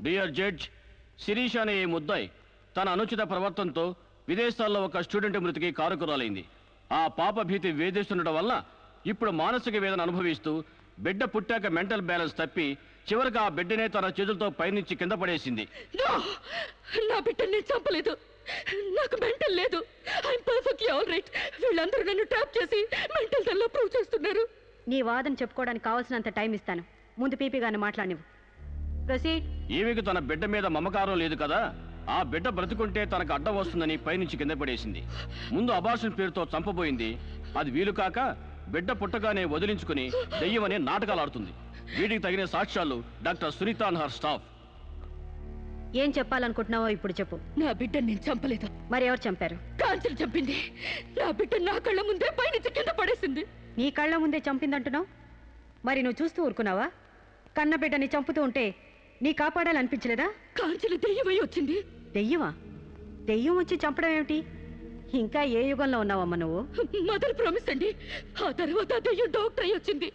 Dear judge Sirish అనే ఈ ముద్దాయి తన అనుచిత ప్రవర్తనతో విదేశాల్లో ఒక స్టూడెంట్ మృతికి కారుకురాలైంది ఆ పాప భీతి వేధిస్తుండటం వల్ల ఇప్పుడు మానసిక వేదన అనుభవిస్తూ బిడ్డ పుట్టాక మెంటల్ బ్యాలెన్స్ తప్పి చివరికి ఆ బిడ్డనే తన చేతులతో పైనుంచి కింద పడేసింది No! నా బిడ్డని నేను చంపలేదు నాకు మెంటల్ లేదు ఐఎమ్ పర్ఫెక్ట్లీ ఆల్ రైట్ వీళ్ళందరూ నన్ను ట్రాప్ చేసి మెంటల్ దానిలో ప్రూవ్ చేస్తున్నారు నీ వాదన చెప్పుకోవడానికి కావాల్సినంత టైం ఇస్తాను ముందు పీపీ గారిని మాట్లాడినివ్వు ప్రొసీడ్ ఈమెకు తన బిడ్డ మీద మమకారం లేదు కదా ఆ బిడ్డ బ్రతుకుంటే తనకు అడ్డం వస్తుందని పైనుంచి కింద పడేసింది ముందు అబార్షన్ పేరుతో చంపబోయింది అది వీలు కాక బిడ్డ పుట్టగానే వదిలించుకుని దెయ్యమని నాటకాలు ఆడుతుంది వీటికి తగిన సాక్ష్యాలు doctor Sunitha and her staff ఏం చెప్పాలనుకుంటున్నావో ఇప్పుడు చెప్పు నా బిడ్డని నేను చంపలేదు మరి ఎవరు చంపారు కాంచెలు చంపింది నా బిడ్డ నా కళ్ళ ముందే పైనుంచి కింద పడేసింది నీ కళ్ళ ముందే చంపిందంటున్నావు మరి నువ్వు చూస్తూ ఊరుకున్నావా కన్న బిడ్డని చంపుతూ ఉంటే నీ కాపాడాలనిపించలేదా కాంచెలు దెయ్యమై వచ్చింది దెయ్యమా దెయ్యం వచ్చి చంపడం ఏమిటి ఇంకా ఏ యుగంలో ఉన్నావమ్మా నువ్వు మదర్ ప్రామిస్ అండి ఆ తర్వాత ఆ దెయ్యం డాక్టర్ అయి వచ్చింది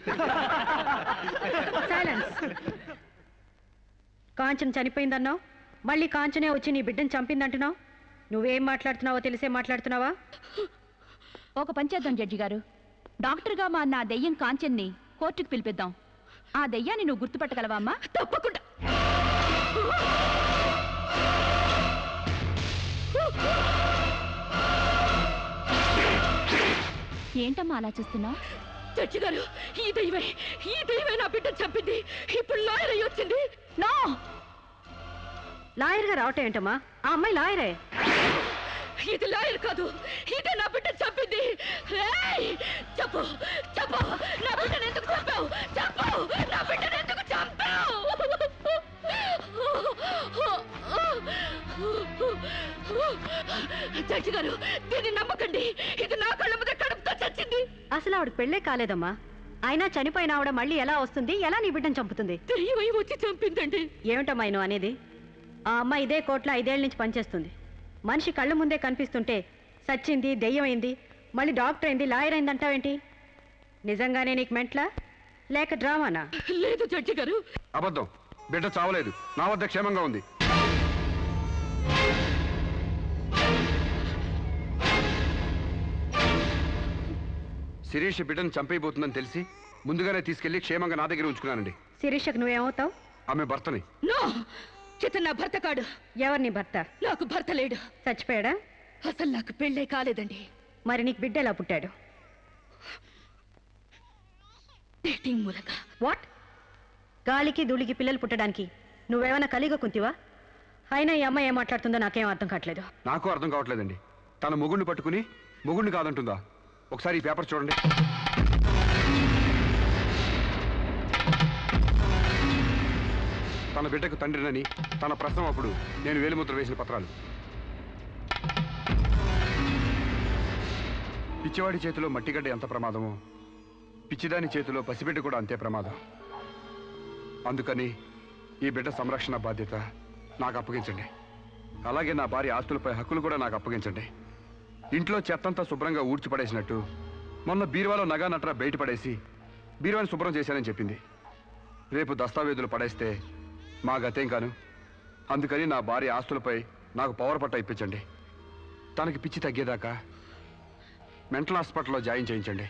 సైలెన్స్ కాంచన చనిపోయిందన్నావు మళ్ళీ కాంచనే వచ్చి నీ బిడ్డను చంపిందంటున్నావు నువ్వేం మాట్లాడుతున్నావో తెలిసే మాట్లాడుతున్నావా ఒక పని చేద్దాం జడ్జి గారు డాక్టర్గా మా నా దెయ్యం కాంచెన్ని కోర్టుకు పిలిపిద్దాం ఆ దెయ్యాన్ని నువ్వు గుర్తుపట్టగలవా అమ్మా తప్పకుండా ఏంటమ్మా అలా చూస్తున్నావు చచ్చి గారు ఈ దైవే ఈ దైవే నా బిడ్డ చంపింది ఇప్పుడు లాయర్ అయి వచ్చింది నో లాయర్గా రావటం ఏంటమ్మా ఆ అమ్మాయి లాయరే ఇది లాయర్ కాదు ఇదే నా బిడ్డ చంపింది ఏయ్! చెప్పు చెప్పు నా బిడ్డను ఎందుకు చంపావు చెప్పు నా బిడ్డను ఎందుకు చంపావు చచ్చి గారు దీన్ని నమ్మకండి ఇది నా కళ్ళ మీద కడుపుతో చచ్చింది అసలు ఆవిడ పెళ్ళే కాలేదమ్మా అయినా చనిపోయిన ఆవిడ మళ్ళీ ఎలా వస్తుంది ఎలా నీ బిడ్డను చంపుతుంది దెయ్యమై వచ్చి చంపిందండి ఏమిటమ్మా నువ్వు అనేది ఆ అమ్మాయి ఇదే కోర్టులో ఐదేళ్ల నుంచి పనిచేస్తుంది మనిషి కళ్ళ ముందే కనిపిస్తుంటే సచ్చింది దెయ్యమైంది మళ్ళీ డాక్టర్ అయింది లాయర్ అయింది అంటావేంటి నిజంగానే నీకు మెంట్లా లేక డ్రామానా లేదు జడ్జి గారు అబద్ధం బిడ్డ చావలేదు నా వద్ద క్షేమంగా ఉంది శిరీష్ బిడ్డను చంపైపోతుందని తెలిసి ముందుగానే తీసుకెళ్లి క్షేమంగా నా దగ్గర ఉంచుకున్నానండి శిరీషకు నువ్వేమవుతావు ఆమె భర్తని నో చితన్ నా భర్త కాడు ఎవరు నీ భర్త నాకు భర్త లేడు చచ్చిపోయాడా అసలు నాకు పెళ్ళే కాలేదండి మరి నీకు బిడ్డ ఎలా పుట్టాడు డేటింగ్ మూలంగా వాట్ గాలికి ధూళికి పిల్లలు పుట్టడానికి నువ్వేమైనా కలిగ కుంతివా అయినా ఈ అమ్మాయి ఏం మాట్లాడుతుందో నాకేం అర్థం కావట్లేదు నాకు అర్థం కావట్లేదండి తన మొగుడిని పట్టుకుని మొగుడిని కాదంటుందా ఒకసారి ఈ పేపర్ చూడండి తన బిడ్డకు తండ్రినని తన ప్రశ్న అప్పుడు నేను వేలిముద్ర వేసిన పత్రాలు పిచ్చివాడి చేతిలో మట్టిగడ్డ ఎంత ప్రమాదమో పిచ్చిదాని చేతిలో పసిబిడ్డ కూడా అంతే ప్రమాదం అందుకని ఈ బిడ్డ సంరక్షణ బాధ్యత నాకు అప్పగించండి అలాగే నా భార్య ఆస్తులపై హక్కులు కూడా నాకు అప్పగించండి ఇంట్లో చెత్తంతా శుభ్రంగా ఊడ్చిపడేసినట్టు మొన్న బీరువాలో నగా నట్రా బయట పడేసి బీరువాని శుభ్రం చేశానని చెప్పింది రేపు దస్తావేజులు పడేస్తే మా గతేం కాను అందుకని నా భార్య ఆస్తులపై నాకు పవర్ పట్ట ఇప్పించండి తనకి పిచ్చి తగ్గేదాకా మెంటల్ హాస్పిటల్లో జాయిన్ చేయించండి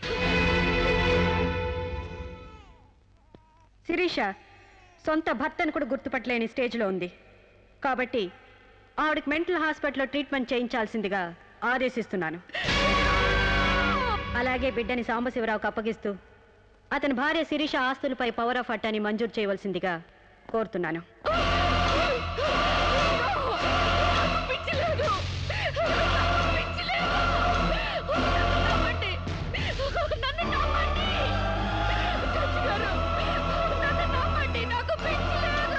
శిరీష సొంత భర్తను కూడా గుర్తుపట్టలేని స్టేజ్లో ఉంది కాబట్టి ఆవిడకి మెంటల్ హాస్పిటల్లో ట్రీట్మెంట్ చేయించాల్సిందిగా ఆదేశిస్తున్నాను అలాగే బిడ్డని సాంబశివరావుకు అప్పగిస్తూ అతని భార్య శిరీష ఆస్తులపై పవర్ ఆఫ్ అట్టాని మంజూరు చేయవలసిందిగా కోరుతున్నాను పిచ్చి లేదు పిచ్చి లేదు నమ్మండి నన్ను నమ్మండి జడ్జి గారు నన్ను నమ్మండి నాకు పిచ్చి లేదు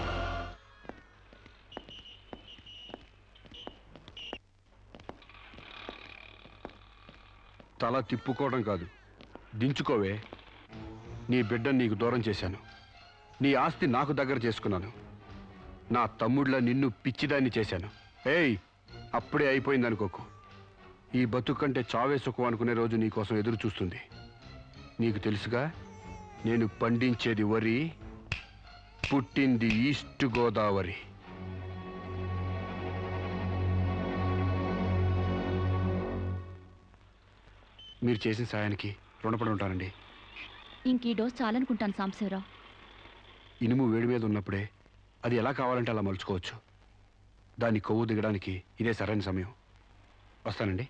తల తిప్పుకోవడం కాదు దించుకోవే నీ బిడ్డను నీకు దూరం చేశాను నీ ఆస్తి నాకు దగ్గర చేసుకున్నాను నా తమ్ముళ్ళ నిన్ను పిచ్చిదాన్ని చేశాను ఏయ్ అప్పుడే అయిపోయింది అనుకోకు ఈ బతుకు కంటే చావే సుఖం అనుకునే రోజు నీకోసం ఎదురు చూస్తుంది నీకు తెలుసుగా నేను పండించేది వరి పుట్టింది ఈస్ట్ గోదావరి మీరు చేసిన సాయానికి రుణపడి ఉంటానండి ఇంక ఈ డోస్ చాలనుకుంటాను సాంబశివరావు ఇనుము వేడి మీద ఉన్నప్పుడే అది ఎలా కావాలంటే అలా మలుచుకోవచ్చు దాన్ని కొవ్వు దిగడానికి ఇదే సరైన సమయం వస్తానండి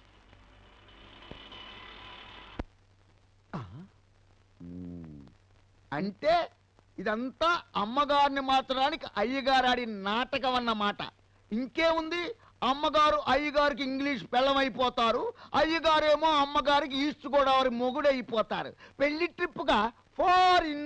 అంటే ఇదంతా అమ్మగారిని మాత్రానికి అయ్యగారు ఆడిన నాటకం అన్నమాట ఇంకేముంది అమ్మగారు అయ్యగారికి ఇంగ్లీష్ పెళ్ళమైపోతారు అయ్యగారేమో అమ్మగారికి ఈస్ట్ గోదావరి మొగుడైపోతారు పెళ్లి ట్రిప్గా ఫారిన్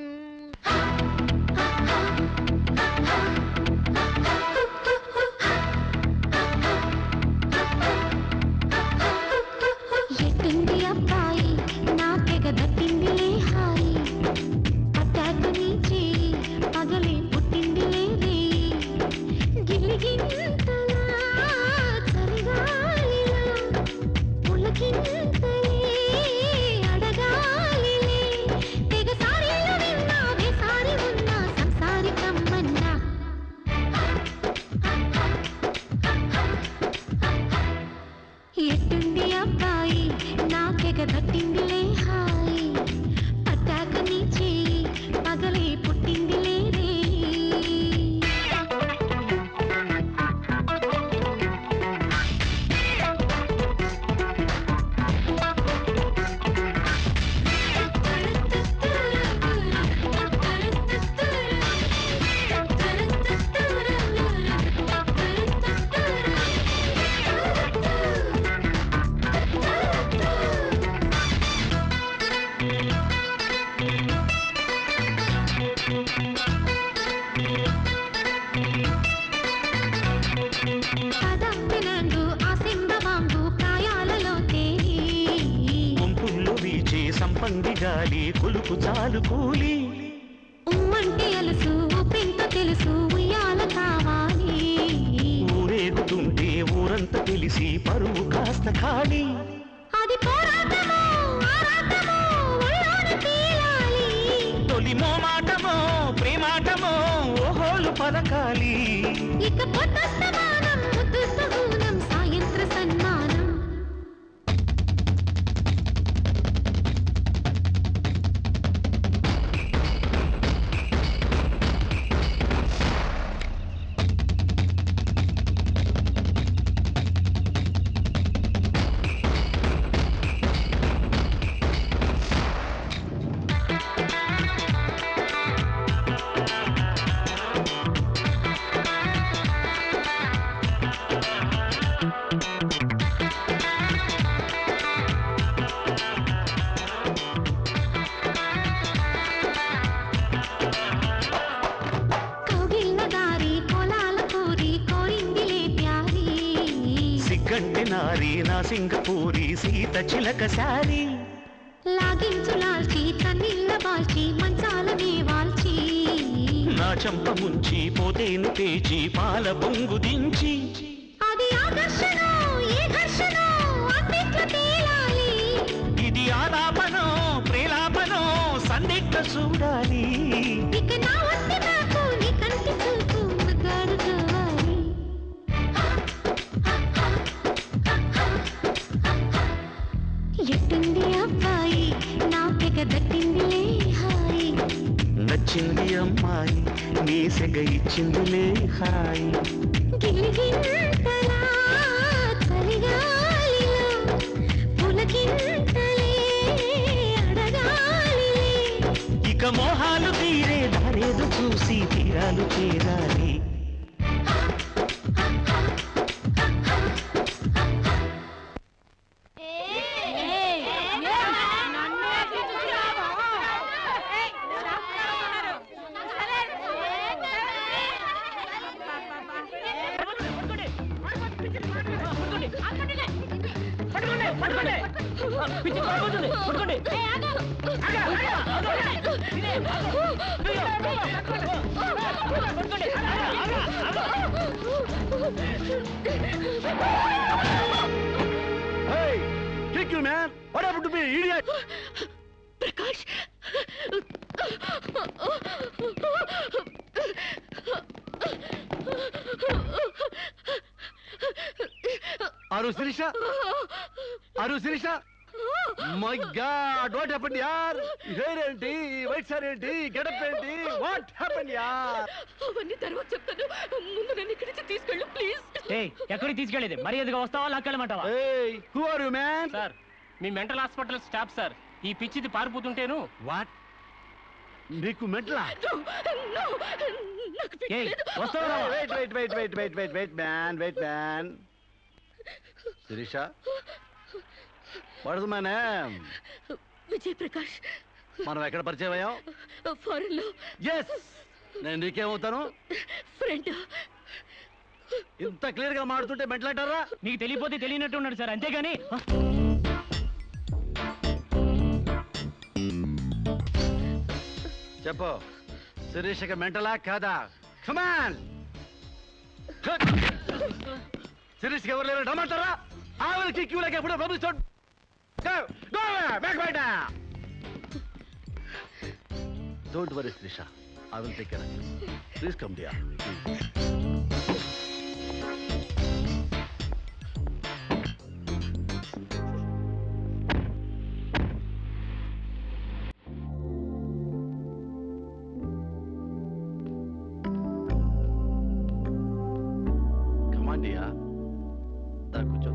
ఎట్టింది అబ్బాయి నాకెగ దట్టిందిలే హాయి పట్టాకు నీ చేయి పగలే పుట్టిందిలే రేయి గిల్లి గింతలా చలిగాలిలా పులకింతలే అడగాలిలే తెగ సారీలు విన్నావే సారి ఉన్నా సంసారి కమ్మన్నా ఎట్టుంది అబ్బాయి నాకెగ దట్టిందిలే హాయి పట్టాక నీ చేయి పగలే పుట్టిందిలే రే పదంపినందు ఆ సింహవాంగు ప్రాయాలలో తేలి గుంపుల్లో వీచే సంపంగి గాలి కొలుపు చాలు కూలి ఉమ్మంటే అలుసు ఊపింత తెలుసు ఉయ్యాల కావాలి ఊరేగుతుంటే ఊరంతా తెలిసి పరువు కాస్త ఖాళీ అది పోరాటమో ఆరాటమో ఒళ్ళోన తేలాలి తొలి మోమాటమో ప్రేమాటమో ఓహోలు పలకాలి ఇక పొద్దస్తమానం ముద్దు సహూనం సాయంత్ర సన్మానం కౌగిళ్ళ దారి పొలాల కూరి కోరిందిలే ప్యారి సిగ్గంటి నారి నా సింగపూరి సీత చిలక సారి లాగించు లాల్చి కన్నీళ్ళ బాల్చి మంచాలనే వాల్చి నా చంప ముంచి పోతేను పేచి పాల పొంగు దించి అది ఆకర్షణ ఏ ఘర్షణ అన్నిట్ల తేలాలి ఇది ఆలాపనో ప్రేలాపనో సందిగ్ధ చూడాలి ఇక నా వస్తే నాకు నీ కంటి చూపు ముద్దాడు కావాలి ఎట్టుంది అబ్బాయి నాకెగ దట్టిందిలే హాయి నచ్చింది అమ్మాయి నీ సెగ ఇచ్చిందిలే హాయి గిలిగింతలా చలిగాలిలో పులకింతలే అడగాలిలే ఇక మోహాలు తీరే దారేదు చూసి తీరాలు చేరాలి ప్రకాష్ అరు శిరీష అరు Sirisha my god what happened యార్ హెయిర్ ఏంటి వైట్ సార్ ఏంటి గెటప్ ఏంటి వాట్ హ్యాపెండ్ యార్ అవన్నీ తర్వాత చెప్తాను ముందు నన్ను ఇక్కడి నుంచి తీసుకెళ్ళు ప్లీజ్ ఏయ్ ఎక్కడికి తీసుకెళ్ళేది మరి ఎదుగు వస్తావా లాక్కెళ్ళమంటావా ఏయ్ who are you man sir మీ మెంటల్ హాస్పిటల్ స్టాఫ్ సార్ ఈ పిచ్చిది పారిపోతుంటేను వాట్ నీకు మెంట్లా నాకు ఏయ్ పిచ్చలేదు. వస్తావా wait wait wait wait wait wait wait man wait man Sirisha what is my name Vijay Prakash మనం ఎక్కడ పరిచయం అయ్యాం ఫారెన్ లో ఎస్ నేను నీకేమవుతాను ఫ్రెండ్ ఇంత క్లియర్ గా మాడుతుంటే మెంటలంటారా మీకు తెలియపోతే తెలియనట్టు ఉన్నాడు సార్ అంతేగాని చెప్పు శిరీషకి మెంటలా కాదా కమాన్ శిరీష్కి ఎవరు లేరు రమ్మంటారా ఆవిడకి క్యూలకి ఎప్పుడో పంపిస్తాడు don't worry Sirisha I will take care please come dear come on dear దా కూర్చో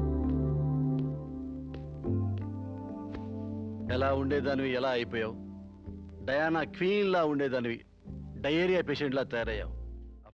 ఎలా ఉండేదానివి ఎలా అయిపోయావు డయానా క్వీన్ లా ఉండేదానివి డయేరియా పేషెంట్ లా తయారయ్యావు